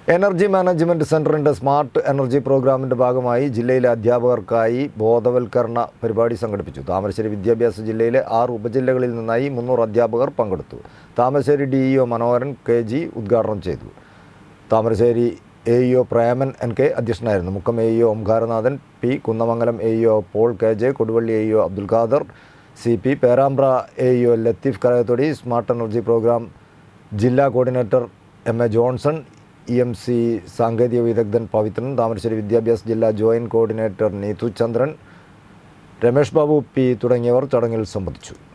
energy management സെൻറ്ററിൻ്റെ smart energy പ്രോഗ്രാമിൻ്റെ ഭാഗമായി ജില്ലയിലെ അധ്യാപകർക്കായി ബോധവൽക്കരണ പരിപാടി സംഘടിപ്പിച്ചു താമരശ്ശേരി വിദ്യാഭ്യാസ ജില്ലയിലെ ആറ് ഉപജില്ലകളിൽ നിന്നായി മുന്നൂറ് അധ്യാപകർ പങ്കെടുത്തു Thamarassery D E O Manoharan K G ഉദ്ഘാടനം ചെയ്തു Thamarassery A E O Preman N K അധ്യക്ഷനായിരുന്നു Mukkam A E O Omkaranathan P Kunnamangalam A E O Paul K J Koduvally A E O Abdul Khader C P Perambra A E O Latheef Karayathodi smart energy programme ജില്ലാ coordinator M A Johnson E M C സാങ്കേതിക വിദഗ്ധൻ പവിത്രൻ താമരശ്ശേരി വിദ്യാഭ്യാസ ജില്ലാ joint coordinator Neethu Chandran Ramesh Babu P തുടങ്ങിയവർ ചടങ്ങിൽ സംബന്ധിച്ചു